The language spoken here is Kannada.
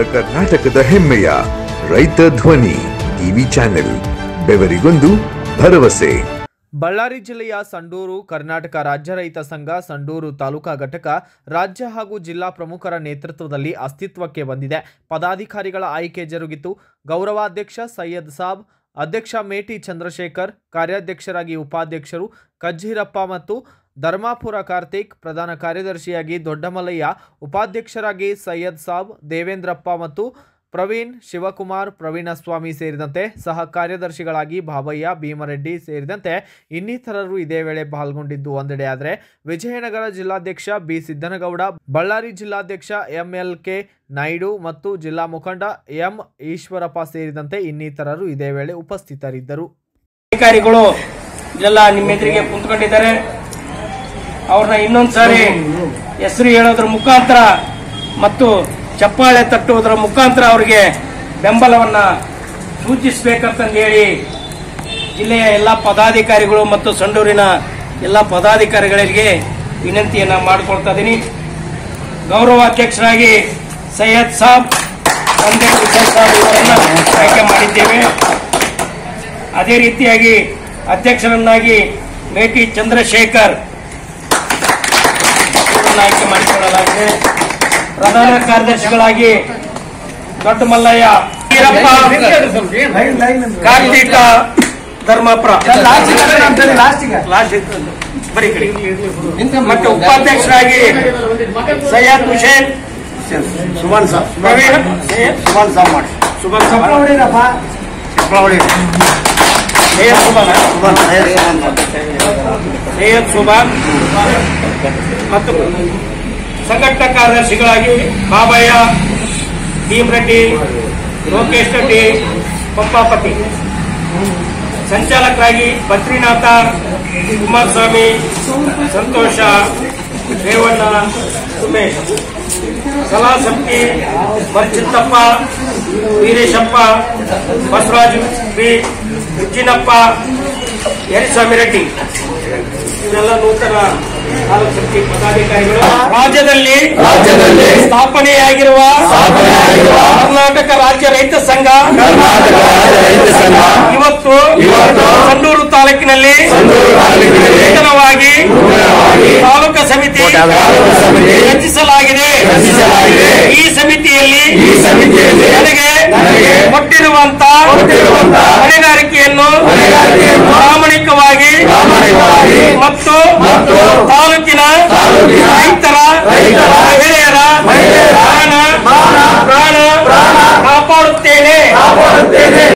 ಕರ್ನಾಟಕದ ಹೆಮ್ಮೆಯ ರೈತ ಧ್ವನಿ ಟಿವಿ ಚಾನೆಲ್ ಬೆವರಿಗೊಂದು ಭರವಸೆ ಬಳ್ಳಾರಿ ಜಿಲ್ಲೆಯ ಸಂಡೂರು ಕರ್ನಾಟಕ ರಾಜ್ಯ ರೈತ ಸಂಘ ಸಂಡೂರು ತಾಲೂಕಾ ಘಟಕ ರಾಜ್ಯ ಹಾಗೂ ಜಿಲ್ಲಾ ಪ್ರಮುಖರ ನೇತೃತ್ವದಲ್ಲಿ ಅಸ್ತಿತ್ವಕ್ಕೆ ಬಂದಿದೆ ಪದಾಧಿಕಾರಿಗಳ ಆಯ್ಕೆ ಜರುಗಿತು ಗೌರವಾಧ್ಯಕ್ಷ ಸೈಯದ್ ಸಾಬ್ ಅಧ್ಯಕ್ಷ ಮೇಟಿ ಚಂದ್ರಶೇಖರ್ ಕಾರ್ಯಾಧ್ಯಕ್ಷರಾಗಿ ಉಪಾಧ್ಯಕ್ಷರು ಕಜ್ಜೀರಪ್ಪ ಮತ್ತು ಧರ್ಮಾಪುರ ಕಾರ್ತಿಕ್ ಪ್ರಧಾನ ಕಾರ್ಯದರ್ಶಿಯಾಗಿ ದೊಡ್ಡಮಲ್ಲಯ್ಯ ಉಪಾಧ್ಯಕ್ಷರಾಗಿ ಸೈಯದ್ ಸಾಬ್ ದೇವೇಂದ್ರಪ್ಪ ಮತ್ತು ಪ್ರವೀಣ್ ಶಿವಕುಮಾರ್ ಪ್ರವೀಣಸ್ವಾಮಿ ಸೇರಿದಂತೆ ಸಹ ಕಾರ್ಯದರ್ಶಿಗಳಾಗಿ ಬಾಬಯ್ಯ ಭೀಮರೆಡ್ಡಿ ಸೇರಿದಂತೆ ಇನ್ನಿತರರು ಇದೇ ವೇಳೆ ಪಾಲ್ಗೊಂಡಿದ್ದು ಒಂದೆಡೆ ಆದರೆ ವಿಜಯನಗರ ಜಿಲ್ಲಾಧ್ಯಕ್ಷ ಬಿ ಸಿದ್ದನಗೌಡ ಬಳ್ಳಾರಿ ಜಿಲ್ಲಾಧ್ಯಕ್ಷ ಎಂಎಲ್ ಕೆ ನಾಯ್ಡು ಮತ್ತು ಜಿಲ್ಲಾ ಮುಖಂಡ ಎಂ ಈಶ್ವರಪ್ಪ ಸೇರಿದಂತೆ ಇನ್ನಿತರರು ಇದೇ ವೇಳೆ ಉಪಸ್ಥಿತರಿದ್ದರು ಅಧಿಕಾರಿಗಳು ಎಲ್ಲ ನಿಮ್ಮ ಎದುರಿಗೆ ಕುಂತ್ಕೊಂಡಿದ್ದಾರೆ ಅವ್ರನ್ನ ಇನ್ನೊಂದ್ಸಾರಿ ಹೆಸರು ಹೇಳೋದ್ರ ಮುಖಾಂತರ ಮತ್ತು ಚಪ್ಪಾಳೆ ತಟ್ಟುವುದರ ಮುಖಾಂತರ ಅವರಿಗೆ ಬೆಂಬಲವನ್ನ ಸೂಚಿಸಬೇಕಂತಂದು ಹೇಳಿ ಜಿಲ್ಲೆಯ ಎಲ್ಲ ಪದಾಧಿಕಾರಿಗಳು ಮತ್ತು ಸಂಡೂರಿನ ಎಲ್ಲ ಪದಾಧಿಕಾರಿಗಳಿಗೆ ವಿನಂತಿಯನ್ನ ಮಾಡಿಕೊಳ್ತಾ ಇದ್ದೀನಿ ಗೌರವಾಧ್ಯಕ್ಷರಾಗಿ ಸೈಯದ್ ಸಾಬ್ ತಂದೆ ಹುಸೇನ್ ಸಾಬ್ ಇವರನ್ನ ಆಯ್ಕೆ ಮಾಡಿದ್ದೇವೆ ಅದೇ ರೀತಿಯಾಗಿ ಅಧ್ಯಕ್ಷರನ್ನಾಗಿ ಮೇಟಿ ಚಂದ್ರಶೇಖರ್ ಇವರನ್ನ ಆಯ್ಕೆ ಮಾಡಿಕೊಳ್ಳಲಾಗಿದೆ ಪ್ರಧಾನ ಕಾರ್ಯದರ್ಶಿಗಳಾಗಿ ದೊಡ್ಡ ಮಲ್ಲಯ್ಯ ವೀರಪ್ಪ ಕಾರ್ತಿಕ ಧರ್ಮಪುರ ಲಾಸ್ಟ್ ಇತ್ತು. ಬರೀ ಈ ಕಡೆ. ಮತ್ತೆ ಉಪಾಧ್ಯಕ್ಷರಾಗಿ ಸೈಯದ್ ಹುಸೇನ್ ಸುಮನ್ ಸಾಬ್ ಪ್ರವೀಣ್ ಸುಮನ್ ಸಾಬ್ ಮಾಡಿ ಸುಮನ್ ಸಾಬ್ ಸೈಯದ್ ಸುಮನ್ ಸೈಯದ್ ಸುಮನ್ ಮತ್ತು ಸಂಘಟನಾ ಕಾರ್ಯದರ್ಶಿಗಳಾಗಿ ಬಾಬಯ್ಯ ಭೀಮರೆಡ್ಡಿ ಲೋಕೇಶ್ ರೆಡ್ಡಿ ಪಂಪಾಪತಿ ಸಂಚಾಲಕರಾಗಿ ಬದ್ರಿನಾಥ ಕುಮಾರಸ್ವಾಮಿ ಸಂತೋಷ ರೇವಣ್ಣ ಸುಮೇಶ್ ಸಲಹಾ ಸಮಿತಿ ಮರ್ಚಿತ್ತಪ್ಪ ವೀರೇಶಪ್ಪ ಬಸವರಾಜ್ ಬಿ ಉಜ್ಜಿನಪ್ಪ ಯರಿಸ್ವಾಮಿ ರೆಡ್ಡಿ ಇವರೆಲ್ಲ ನೂತನ ತಾಲೂಕು ಸಮಿತಿ ಪದಾಧಿಕಾರಿಗಳು ರಾಜ್ಯದಲ್ಲಿ ರಾಜ್ಯದಲ್ಲಿ ಸ್ಥಾಪನೆಯಾಗಿರುವ ಸ್ಥಾಪನೆಯಾಗಿರುವ ಕರ್ನಾಟಕ ರಾಜ್ಯ ರೈತ ಸಂಘ ಕರ್ನಾಟಕ ರಾಜ್ಯ ರೈತ ಸಂಘ ಇವತ್ತು ಇವತ್ತು ಸಂಡೂರು ತಾಲೂಕಿನಲ್ಲಿ ಸಂಡೂರು ತಾಲೂಕಿನಲ್ಲಿ ನೂತನವಾಗಿ ನೂತನವಾಗಿ ತಾಲೂಕು ಸಮಿತಿ ತಾಲೂಕು ಸಮಿತಿ ರಚಿಸಲಾಗಿದೆ ರಚಿಸಲಾಗಿದೆ. ಈ ಸಮಿತಿಯಲ್ಲಿ ಈ ಸಮಿತಿಯಲ್ಲಿ ನನಗೆ ನನಗೆ ಕೊಟ್ಟಿರುವಂತ ಕೊಟ್ಟಿರುವಂತ ಹೊಣೆಗಾರಿಕೆಯನ್ನು ಹೊಣೆಗಾರಿಕೆಯನ್ನು ಪ್ರಾಮಾಣಿಕವಾಗಿ ಪ್ರಾಮಾಣಿಕವಾಗಿ ಮತ್ತು ಮತ್ತು